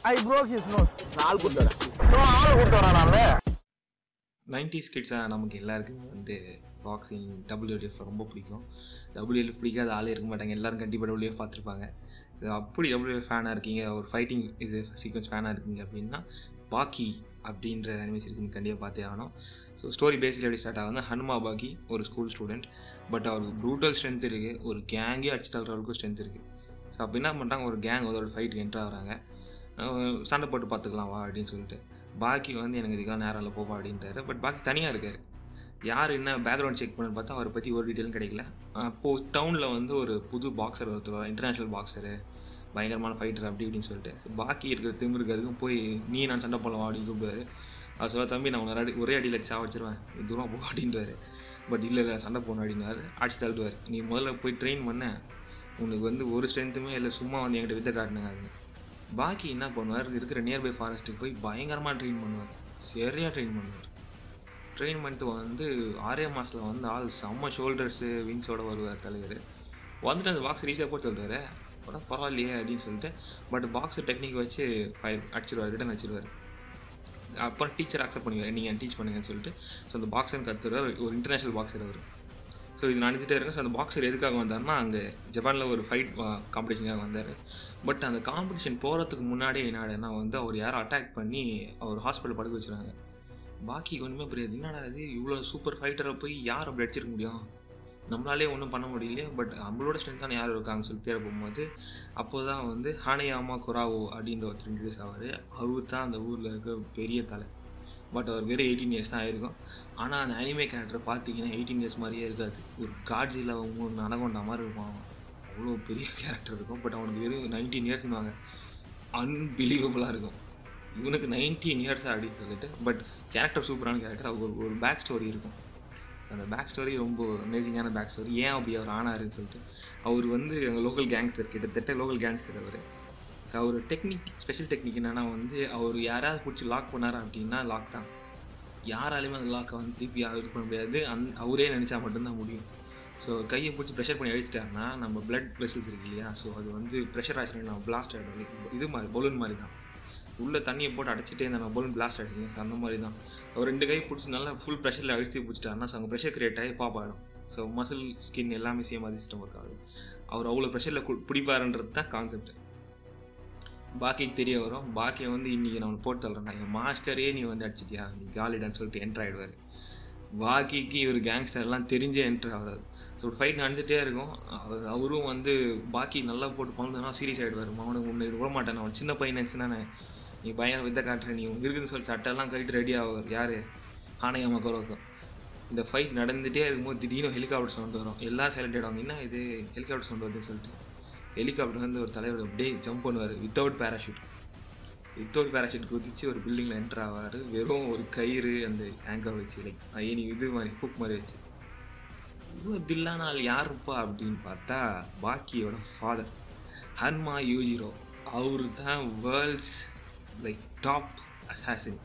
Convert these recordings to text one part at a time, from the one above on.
I broke his nose. நாள் கூட்டு வரேன் ஆள் கூட்டு வரேன் நைன்டிஸ் கிட்ஸாக நமக்கு எல்லாருக்குமே வந்து பாக்ஸிங் டபிள்யூஎஃப் ரொம்ப பிடிக்கும் டபிள்யூஎஃப் பிடிக்காத ஆளே இருக்க மாட்டாங்க எல்லாரும் கண்டிப்பாக டபிள்யூஎஃப் பார்த்துருப்பாங்க ஸோ அப்படி டபிள்யூஎஃப் ஃபேனாக இருக்கீங்க ஒரு ஃபைட்டிங் இது சீக்வன்ஸ் ஃபேனாக இருக்கீங்க அப்படின்னா பாக்கி அப்படின்ற அனிமே சீரிஸ் நீங்கள் கண்டிப்பாக பார்த்தே ஆகணும் ஸோ ஸ்டோரி பேசில் எப்படி ஸ்டார்ட் ஆகுதுன்னா ஹனுமா பாக்கி ஒரு ஸ்கூல் ஸ்டூடெண்ட் பட் அவருக்கு ப்ரூட்டல் ஸ்ட்ரென்த் இருக்குது ஒரு கேங்கே அடிச்சு தள்ளுற அளவுக்கு ஸ்ட்ரென்த் இருக்குது ஸோ அப்போ என்ன பண்ணுறாங்க ஒரு கேங் ஒரு ஃபைட் என்ட்ரு ஆகிறாங்க அஹ் சண்டை போட்டு பார்த்துக்கலாம் வா அப்படின்னு சொல்லிட்டு பாக்கி வந்து எனக்கு இதுக்கெல்லாம் நேரம் இல்லை போப்பா அப்படின்றாரு பட் பாக்கி தனியாக இருக்கார் யார் என்ன பேக்ரவுண்ட் செக் பண்ணு பார்த்தா அவரை பற்றி ஒரு டீட்டெயிலும் கிடைக்கல அப்போது டவுனில் வந்து ஒரு புது பாக்ஸர் ஒருத்தர் இன்டர்நேஷ்னல் பாக்ஸரு பயங்கரமான ஃபைட்டர் அப்படி இப்படின்னு சொல்லிட்டு பாக்கி இருக்கிற திமிருக்கிறதுக்கும் போய் நீ நான் சண்டை போடலாம் அப்படின்னு கூப்பிடுவாரு அவர் சொல்ல தம்பி நான் உன்னை அடி- ஒரே அடியில் சா வச்சிருவேன் தூரம் போ அப்படின்றாரு பட் இல்லை இல்லை சண்டை போடணும் அப்படின்னாரு அடிச்சு தள்ளுவார் நீ முதல்ல போய் ட்ரெயின் பண்ண உனக்கு வந்து ஒரு ஸ்ட்ரென்த்துமே இல்லை சும்மா வந்து என்கிட்ட வித்தை காட்டுனுங்க அது பாக்கி என்ன பண்ணுவார் இருக்கிற நியர்பை ஃபாரஸ்ட்டுக்கு போய் பயங்கரமாக ட்ரெயின் பண்ணுவார் சரியாக ட்ரெயின் பண்ணுவார் ட்ரெயின் பண்ணிட்டு வந்து ஆறே மாதத்தில் வந்து ஆள் செம்ம ஷோல்டர்ஸு விங்ஸோட வருவார் தலைவர் வந்துட்டு அந்த பாக்ஸ் ஈஸியாக போட்டு சொல்கிறாரு அப்புறம் பரவாயில்லையே அப்படின்னு சொல்லிட்டு பட் பாக்ஸ் டெக்னிக் வச்சு ஃபைவ் அடிச்சிருவார் ரிட்டன் அடிச்சிருவார் அப்புறம் டீச்சர் அக்செப்ட் பண்ணுவார் நீங்கள் டீச் பண்ணுங்கன்னு சொல்லிட்டு ஸோ அந்த பாக்ஸர்னு கற்றுறாரு ஒரு இன்டர்நேஷ்னல் பாக்ஸர் அவர் ஸோ இது நடந்துகிட்டே இருக்கேன் ஸோ அந்த பாக்ஸர் எதுக்காக வந்தார்னா அங்கே ஜப்பானில் ஒரு ஃபைட் காம்படிஷனுக்காக வந்தார் பட் அந்த காம்படிஷன் போகிறதுக்கு முன்னாடியே என்னடா வந்து அவர் யாரும் அட்டாக் பண்ணி அவர் ஹாஸ்பிட்டல் படுக்க வச்சுருக்காங்க பாக்கி ஒன்றுமே புரியாது என்னடா இது இவ்வளோ சூப்பர் ஃபைட்டரை போய் யார் அப்படி அடிச்சிருக்க முடியும் நம்மளாலே ஒன்றும் பண்ண முடியலையே பட் நம்மளோட ஸ்ட்ரென்த்தான யார் இருக்காங்கன்னு சொல்லி தேட போகும்போது அப்போ தான் வந்து ஹானையாமா குராவோ அப்படின்ற ஒருத்தர் இன்ட்ரடியூஸ் ஆவார் அவர் தான் அந்த ஊரில் இருக்க பெரிய தலை பட் அவர் வெறும் எயிட்டீன் இயர்ஸ் தான் ஆயிருக்கும் ஆனால் அந்த அனிமே கேரக்டர் பார்த்தீங்கன்னா எயிட்டீன் இயர்ஸ் மாதிரியே இருக்காது ஒரு காட்ஜியில் மூணு அனகொண்டா மாதிரி இருக்கும் அவன் அவ்வளோ பெரிய கேரக்டர் இருக்கும் பட் அவனுக்கு வெறும் நைன்டீன் இயர்ஸ்னுவாங்க அன்பிலீவபுளாக இருக்கும் இவனுக்கு நைன்டீன் இயர்ஸ் அப்படின்னு சொல்லிட்டு பட் கேரக்டர் சூப்பரான கேரக்டர் அவருக்கு ஒரு ஒரு பேக் ஸ்டோரி இருக்கும் அந்த பேக் ஸ்டோரி ரொம்ப அமேசிங்கான பேக் ஸ்டோரி ஏன் அப்படி அவர் ஆனாருன்னு சொல்லிட்டு அவர் வந்து எங்கள் லோக்கல் கேங்ஸ்டர் கிட்டத்தட்ட லோக்கல் கேங்ஸ்டர் அவர் ஸோ அவர் டெக்னிக் ஸ்பெஷல் டெக்னிக் என்னென்னா வந்து அவர் யாராவது பிடிச்சி லாக் பண்ணார் அப்படின்னா லாக் தான் யாராலையுமே அந்த லாக்கை வந்து திருப்பி இது பண்ண முடியாது அந் அவரே நினச்சா மட்டும்தான் முடியும் ஸோ கையை பிடிச்சி ப்ரெஷர் பண்ணி அழுத்திட்டாருன்னா நம்ம பிளட் வெசல்ஸ் இருக்கு இல்லையா ஸோ அது வந்து ப்ரெஷர் ஆச்சுன்னா நம்ம பிளாஸ்ட் ஆகிடும் இது மாதிரி பலூன் மாதிரி தான் உள்ள தண்ணியை போட்டு அடைச்சிட்டே இருந்தா நம்ம பலூன் பிளாஸ்ட் ஆகிடுங்க ஸோ அந்த மாதிரி தான் அவர் ரெண்டு கை பிடிச்சி நல்லா ஃபுல் ப்ரெஷரில் அழுத்தி பிடிச்சிட்டாருன்னா ஸோ அங்கே ப்ரெஷர் கிரியேட் ஆகி பாப் ஆகிடும் ஸோ மசில் ஸ்கின் எல்லாமே சேம் அது சிஸ்டம் ஒர்க் ஆகுது அவர் அவ்வளோ ப்ரெஷரில் பிடிப்பாருன்றது தான் கான்செப்ட் பாக்கிக்கு தெரிய வரும் பாக்கியை வந்து இன்றைக்கி நான் போட்டு தள்ளுறேன் என் மாஸ்டரே நீ வந்து அடிச்சிட்டியா நீ காலிடான்னு சொல்லிட்டு என்ட்ரு ஆகிடுவார் பாக்கிக்கு இவர் கேங்ஸ்டர்லாம் தெரிஞ்சே என்ட்ரு ஆகிறாரு ஸோ ஒரு ஃபைட் நடந்துகிட்டே இருக்கும் அவர் அவரும் வந்து பாக்கி நல்லா போட்டு பழந்தனா சீரியஸ் ஆகிடுவார் அவனுக்கு உன்னை விட மாட்டேன் அவன் சின்ன பையன் நினச்சுனா நீ பையன் வித்த காட்டுற நீ இருக்குன்னு சொல்லி சட்டெல்லாம் கட்டிட்டு ரெடி ஆவார் யார் ஆணையாம குறவுக்கும் இந்த ஃபைட் நடந்துகிட்டே இருக்கும்போது திடீர்னு ஹெலிகாப்டர் சவுண்ட் வரும் எல்லாம் சைலண்ட் ஆகிடுவாங்க என்ன இது ஹெலிகாப்டர் சவுண்ட் வருதுன்னு சொல்லிட்டு ஹெலிகாப்டர் வந்து ஒரு தலைவர் அப்படியே ஜம்ப் பண்ணுவார் வித்தவுட் பேராஷூட் வித்தவுட் பேராஷூட் குதிச்சு ஒரு பில்டிங்கில் என்டர் ஆவார் வெறும் ஒரு கயிறு அந்த ஆங்கர் வச்சு லைக் ஏனி இது மாதிரி ஹுக் மாதிரி வச்சு இவ்வளோ தில்லான ஆள் யாருப்பா அப்படின்னு பார்த்தா பாக்கியோட ஃபாதர் ஹன்மா யூஜிரோ அவர் தான் வேர்ல்ட்ஸ் லைக் டாப் அசாசின்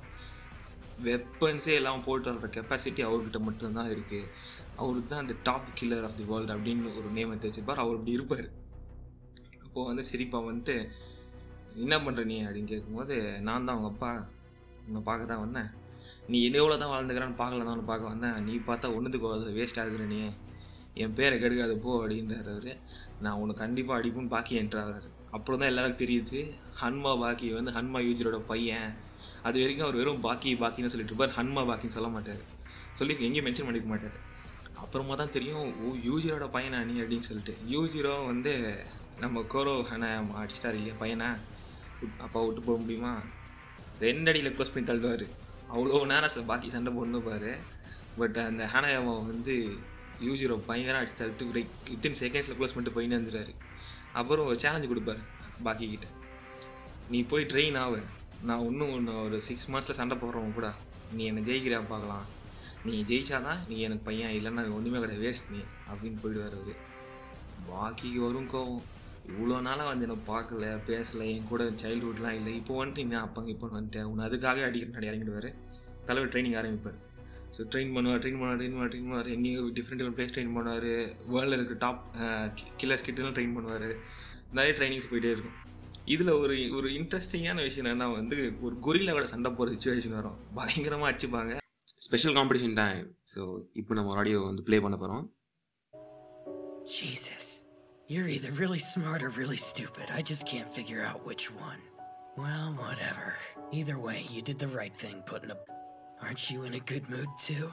வெப்பன்ஸே எல்லாம் போட்டு வர கெப்பாசிட்டி அவர்கிட்ட மட்டும்தான் இருக்குது அவருக்கு தான் அந்த top killer of the world அப்படின்னு ஒரு நேம் எடுத்து வச்சிருப்பார் அவர் அப்படி இருப்பார் அப்போது வந்து சரிப்பா வந்துட்டு என்ன பண்ணுற நீ அப்படின்னு கேட்கும்போது நான் தான் அவங்க அப்பா உன்னை பார்க்க தான் வந்தேன் நீ எவ்வளோ தான் வாழ்ந்துக்கிறான்னு பார்க்கல தான் உன்னை பார்க்க வந்தேன் நீ பார்த்தா ஒன்றுத்துக்கு வேஸ்ட் ஆகுற நீ என் பேரை கெடுக்காது போ அப்படின்றார் அவர் நான் உன்னை கண்டிப்பாக அடிப்புன்னு பாக்கி என்றார் அப்புறம் தான் எல்லாருக்கும் தெரியுது ஹன்மா பாக்கி வந்து ஹன்மா யூஜரோட பையன் அது வரைக்கும் அவர் வெறும் பாக்கி பாக்கின்னு சொல்லிட்டு இருப்பார் ஹன்மா பாக்கின்னு சொல்ல மாட்டார் சொல்லி எங்கேயும் மென்ஷன் பண்ணிக்க மாட்டார் அப்புறமா தான் தெரியும் ஓ யூஜிரோட பையனா நீ அப்படின்னு சொல்லிட்டு யூஜிரோ வந்து நம்ம கோரோ ஹன அடிச்சிட்டார் இல்லையா பையனை அப்பா விட்டு போக முடியுமா ரெண்டு அடியில் க்ளோஸ் பண்ணி தள்ளுவார் அவ்வளோ நேரம் பாக்கி சண்டை போடணும் பாரு பட் அந்த ஹானாயாவை வந்து யூஜிரோ பயங்கரம் அடிச்சு தள்ளிட்டு லைக் வித்தின் செகண்ட்ஸில் க்ளோஸ் பண்ணிட்டு போயின்னு வந்துடுறாரு அப்புறம் ஒரு சேலஞ்சு கொடுப்பாரு பாக்கி கிட்ட நீ போய் ட்ரெயின் ஆகு நான் இன்னும் ஒன்று ஒரு சிக்ஸ் மந்த்ஸில் சண்டை போடுறவங்க கூட நீ என்னை ஜெயிக்கிறா பார்க்கலாம் நீ ஜெயிச்சாதான் நீ எனக்கு பையன் இல்லைன்னா ஒன்றுமே கிடையாது வேஸ்ட் நீ அப்படின்னு போயிடுவார் அவர் பாக்கிக்கு வரும் கோவம் இவ்வளோ நாளாக வந்து என்னை பார்க்கல பேசலை என் கூட சைல்ட்ஹுட்லாம் இல்லை இப்போ வந்துட்டு இன்னும் அப்பங்க இப்போ வந்துட்டேன் உன்னை அதுக்காக அடிக்கிற நடி இறங்கிடுவார் தலைவர் ட்ரைனிங் ஆரம்பிப்பார் ஸோ ட்ரெயின் பண்ணுவார் ட்ரெயின் பண்ணுவார் ட்ரெயின் பண்ணுவார் ட்ரெயின் பண்ணுவார் எங்கேயும் டிஃப்ரெண்ட் டிஃப்ரெண்ட் பிளேஸ் ட்ரெயின் பண்ணுவார் வேர்ல்டில் இருக்க டாப் கில்லர்ஸ் கிட்டலாம் ட்ரெயின் பண்ணுவார் நிறைய ட்ரைனிங்ஸ் போயிட்டே இருக்கும் இதில் ஒரு ஒரு இன்ட்ரெஸ்டிங்கான விஷயம் என்னன்னா வந்து ஒரு கொரில்லாவோட சண்டை போகிற சுச்சுவேஷன் வரும் பயங்கரமாக அடிச்சுப்பாங்க ஸ்பெஷல் காம்படிஷன் டைம் ஸோ இப்போ நம்ம ஒரு ஆடியோ வந்து ப்ளே பண்ண போகிறோம் Jesus. You're either really smart or really stupid. I just can't figure out which one. Well, whatever. Either way, you did the right thing putting a. Aren't you in a good mood too?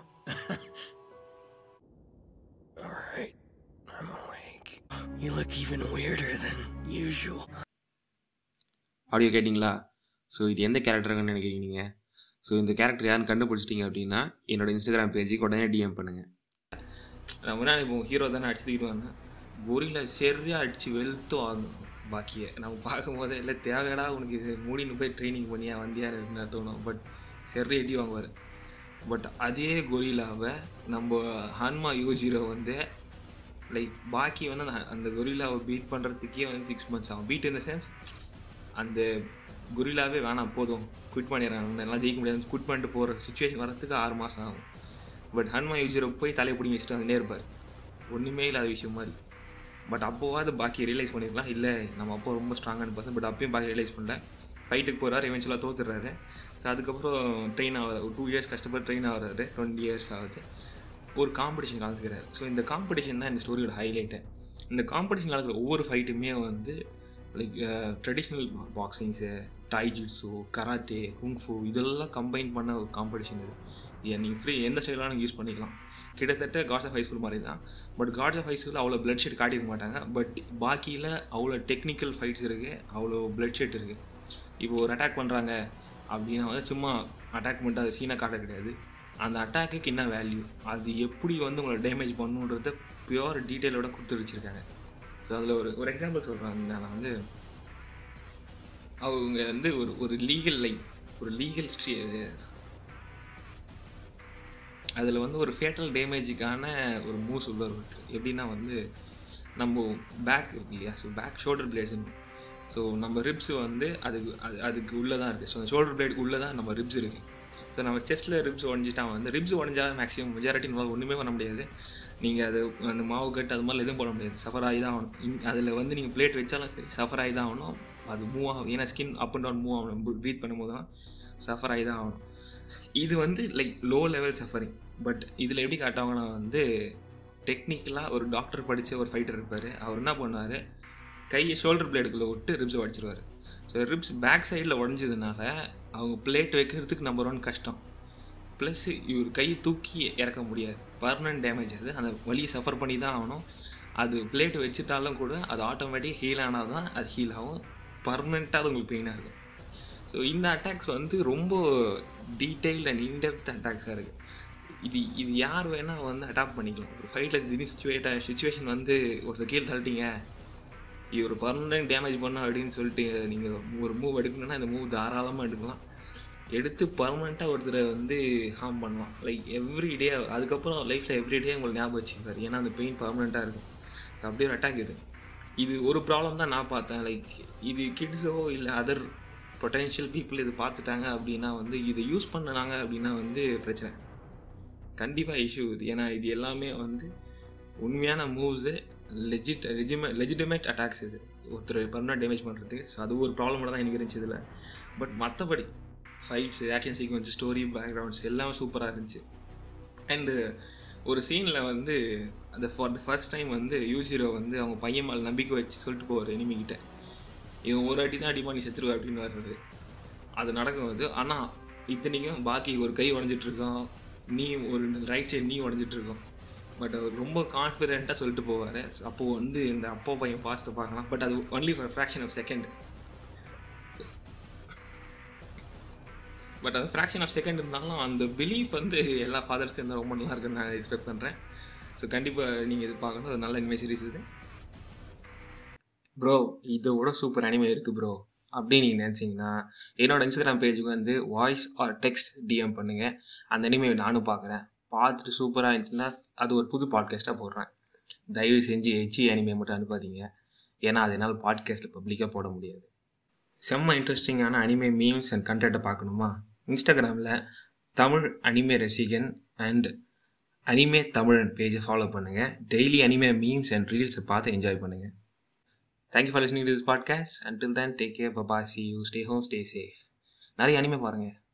Alright, I'm awake. You look even weirder than usual. Audio கேட்டிங்களா so இது எந்த கேரக்டருங்கன்னு நினைக்கிறீங்க நீங்கள் so இந்த character யாருன்னு கண்டுபிடிச்சிட்டிங்க அப்படின்னா என்னோட Instagram பேஜுக்கு உடனே டிஎம் பண்ணுங்கள் நான் முன்னாடி இப்போ ஹீரோ தானே அடிச்சுக்கிட்டு வந்தேன் கொரில்லா சரியாக அடித்து வெளுத்து வாங்கும் பாக்கியை நம்ம பார்க்கும்போதே இல்லை தேவையடா உனக்கு இது மூடின்னு போய் ட்ரைனிங் பண்ணியா வந்தியா இருக்குன்னு தோணும் பட் சரி அடி வாங்குவார் பட் அதே கொரில்லாவை நம்ம ஹன்மா யூஜிரோ வந்து லைக் பாக்கி வந்து அந்த அந்த கொரில்லாவை பீட் பண்ணுறதுக்கே வந்து சிக்ஸ் மந்த்ஸ் ஆகும் பீட் இந்த சென்ஸ் அந்த குரிலாவே வேணாம் போதும் குவிட் பண்ணிடுறாங்க எல்லாம் ஜெயிக்க முடியாது குவிட் பண்ணிட்டு போகிற சுச்சுவேஷன் வரத்துக்கு ஆறு மாதம் ஆகும் பட் ஹன்மா யூஜரை போய் தலையை பிடிங்கி வச்சுட்டு வந்துட்டே இருப்பார் ஒன்றுமே இல்லாத விஷயம் மாதிரி பட் அப்போவாது பாக்கி ரியலைஸ் பண்ணிருக்கலாம் இல்லை நம்ம அப்போ ரொம்ப ஸ்ட்ராங்கான பர்சன் பட் அப்பயும் பாக்கி ரியலைஸ் பண்ணல ஃபைட்டுக்கு போகிறாரு எவென்ச்சுவலாக தோத்துடுறாரு ஸோ அதுக்கப்புறம் ட்ரெயின் ஆகிறார் ஒரு டூ இயர்ஸ் கஷ்டப்பட்டு ட்ரெயின் ஆகிறாரு டுவெண்ட்டி இயர்ஸ் ஆகுது ஒரு காம்படிஷன் கலந்துக்கிறாரு ஸோ இந்த காம்படிஷன் தான் இந்த ஸ்டோரியோட ஹைலைட்டு இந்த காம்படிஷன் கலந்துக்கிற ஒவ்வொரு ஃபைட்டுமே வந்து லைக் ட்ரெடிஷ்னல் பாக்ஸிங்ஸு டைஜிட்ஸு கராட்டே குங்ஃபு இதெல்லாம் கம்பைன் பண்ண ஒரு காம்படிஷன் இது இது நீங்கள் ஃப்ரீ எந்த ஸ்டைலாக நீங்கள் யூஸ் பண்ணிக்கலாம் கிட்டத்தட்ட காட்ஸ் ஆஃப் ஹைஸ்கூல் மாதிரி தான் பட் காட்ஸ் ஆஃப் ஹைஸ்கூலில் அவ்வளோ பிளட் ஷெட் காட்டியிருக்க மாட்டாங்க பட் பாக்கியில் அவ்வளோ டெக்னிக்கல் ஃபைட்ஸ் இருக்குது அவ்வளோ பிளட் ஷெட் இருக்குது இப்போ ஒரு அட்டாக் பண்ணுறாங்க அப்படின்னா வந்து சும்மா அட்டாக் பண்ணிட்டு அது சீனாக காட்ட கிடையாது அந்த அட்டாக்குக்கு என்ன வேல்யூ அது எப்படி வந்து உங்களை டேமேஜ் பண்ணுன்றத பியூர் டீட்டெயிலோட கொடுத்து வச்சுருக்காங்க ஸோ அதில் ஒரு ஒரு எக்ஸாம்பிள் சொல்கிறாங்க நான் வந்து அவங்க வந்து ஒரு ஒரு லீகல் லைன் ஒரு லீகல் ஸ்ட்ரீ அதில் வந்து ஒரு ஃபேட்டல் டேமேஜுக்கான ஒரு மூவ் சொல்லுவார் ஒருத்தர் எப்படின்னா வந்து நம்ம பேக் இருக்கு இல்லையா ஸோ பேக் ஷோல்டர் பிளேட்ஸ்னு ஸோ நம்ம ரிப்ஸ் வந்து அதுக்கு அது அதுக்கு உள்ளே தான் இருக்குது ஸோ அந்த ஷோல்டர் பிளேடுக்கு உள்ளே தான் நம்ம ரிப்ஸ் இருக்குது ஸோ நம்ம செஸ்ட்டில் ரிப்ஸ் உடஞ்சிட்டா வந்து ரிப்ஸ் உடஞ்சா மேக்ஸிமம் மெஜாரிட்டி நம்மளால் ஒன்றுமே பண்ண முடியாது நீங்கள் அது அந்த மாவு கட்டு அது மாதிரிலாம் எதுவும் போட முடியாது சஃபர் ஆகி தான் ஆகணும் இன் அதில் வந்து நீங்கள் பிளேட் வச்சாலும் சரி சஃபர் ஆகி தான் ஆகணும் அது மூவ் ஆகும் ஏன்னா skin up and down move ஆகணும் ப்ரீத் பண்ணும்போது தான் சஃபர் ஆகி தான் ஆகணும் இது வந்து like low level suffering but இதில் எப்படி காட்டுவாங்கன்னா வந்து டெக்னிக்கலாக ஒரு டாக்டர் படித்த ஒரு ஃபைட்டர் இருப்பார் அவர் என்ன பண்ணுவார் கையை ஷோல்டர் பிளேடுக்குள்ளே விட்டு ரிப்ஸை உடச்சிருவார் ஸோ ரிப்ஸ் பேக் சைடில் உடஞ்சதுனால அவங்க பிளேட் வைக்கிறதுக்கு நம்பர் ஒன் கஷ்டம் ப்ளஸ் இவர் கை தூக்கி இறக்க முடியாது பர்மனன்ட் டேமேஜ் அது அந்த வலியை சஃபர் பண்ணி தான் ஆகணும் அது பிளேட் வச்சுட்டாலும் கூட அது ஆட்டோமேட்டிக் ஹீல் ஆனால் தான் அது ஹீல் ஆகும் பர்மனெண்ட்டாக அது உங்களுக்கு பெயினாக இருக்கும் ஸோ இந்த அட்டாக்ஸ் வந்து ரொம்ப டீட்டெயில்ட் அண்ட் இன்டெப்த் அட்டாக்ஸாக இருக்குது இது இது யார் வேணால் வந்து அடாப்ட் பண்ணிக்கலாம் ஒரு ஃபைட்டில் திடீர்னு சுச்சுவேட்ட சுச்சுவேஷன் வந்து ஒருத்தர் கீழே தள்ளிட்டீங்க இவர் பர்மனெண்ட் டேமேஜ் பண்ணோம் அப்படின்னு சொல்லிட்டு நீங்கள் ஒரு மூவ் எடுக்கணும்னா இந்த மூவ் தாராளமாக எடுக்கலாம் எடுத்து பர்மனெண்ட்டாக ஒருத்தரை வந்து ஹார்ம் பண்ணலாம் லைக் எவ்ரி டே அதுக்கப்புறம் லைஃப்பில் எவ்ரி டே உங்களுக்கு ஞாபகம் வச்சுக்காரு ஏன்னா அந்த பெயின் பர்மனெண்ட்டாக இருக்கும் அப்படியே ஒரு அட்டாக் இது இது ஒரு ப்ராப்ளம் தான் நான் பார்த்தேன் லைக் இது கிட்ஸோ இல்லை அதர் பொட்டென்ஷியல் பீப்புள் இது பார்த்துட்டாங்க அப்படின்னா வந்து இதை யூஸ் பண்ணனாங்க அப்படின்னா வந்து பிரச்சனை கண்டிப்பாக இஷ்யூ இது ஏன்னா இது எல்லாமே வந்து உண்மையான மூவ்ஸு லெஜிட் லெஜிமே லெஜிட்டிமேட் அட்டாக்ஸ் இது ஒருத்தர் பர்மனெண்ட் டேமேஜ் பண்ணுறதுக்கு ஸோ அது ஒரு ப்ராப்ளம் தான் எனக்கு இருந்துச்சு இதில் பட் மற்றபடி fights action sequence story backgrounds எல்லாமே சூப்பராக இருந்துச்சு அண்டு ஒரு சீனில் வந்து அந்த ஃபார் த ஃபர்ஸ்ட் டைம் வந்து யூஜிரோ வந்து அவங்க பையன் மேலே நம்பிக்கை வச்சு சொல்லிட்டு போவார் எனிமிக்கிட்ட இவன் ஒரு அடி தான் அடிப்பா நீ செத்துருவ அப்படின்னு வர்றது அது நடக்கும் அது ஆனால் இத்தனைக்கும் பாக்கி ஒரு கை உடஞ்சிட்ருக்கோம் நீ ஒரு ரைட் சைடு நீ உடஞ்சிட்ருக்கோம் பட் அவர் ரொம்ப கான்ஃபிடென்ட்டாக சொல்லிட்டு போவார் அப்போது வந்து இந்த அப்பா பையன் பாஸ்ட்டை பார்க்கலாம் பட் அது only for fraction of second but அது ஃப்ராக்ஷன் ஆஃப் செகண்ட் இருந்தாலும் அந்த பிலீஃப் வந்து எல்லா ஃபாதர்ஸ்க்கு இருந்தால் ரொம்ப நல்லா இருக்குன்னு நான் எக்ஸ்பெக்ட் பண்ணுறேன் ஸோ கண்டிப்பாக நீங்கள் இது பார்க்கணும் அது நல்ல இனிமே சீரிஸ் இது ப்ரோ இதோட சூப்பர் அனிமே இருக்குது ப்ரோ அப்படின்னு நீங்கள் நினச்சிங்கன்னா என்னோட இன்ஸ்டாகிராம் பேஜுக்கு வந்து வாய்ஸ் ஆர் டெக்ஸ்ட் டிஎம் பண்ணுங்கள் அந்த அனிமே நானும் பார்க்குறேன் பார்த்துட்டு சூப்பராக இருந்துச்சுன்னா அது ஒரு புது பாட்காஸ்ட்டாக போடுறேன் தயவு செஞ்சு ஹெச்சி அனிமே மட்டும் அனுப்பாதீங்க ஏன்னா அது என்னால் பாட்காஸ்ட்டில் பப்ளிக்காக போட முடியாது செம்ம இன்ட்ரெஸ்டிங்கான அனிமே மீம்ஸ் அண்ட் கண்டென்ட்டை பார்க்கணுமா இன்ஸ்டாகிராமில் Tamil anime Rasigan and anime Tamilan பேஜை ஃபாலோ பண்ணுங்கள் டெய்லி அனிமே மீம்ஸ் அண்ட் ரீல்ஸை பார்த்து என்ஜாய் பண்ணுங்கள் thank you for listening to this podcast until then take care bye bye see you stay home stay safe நிறைய அனிமே பாருங்கள்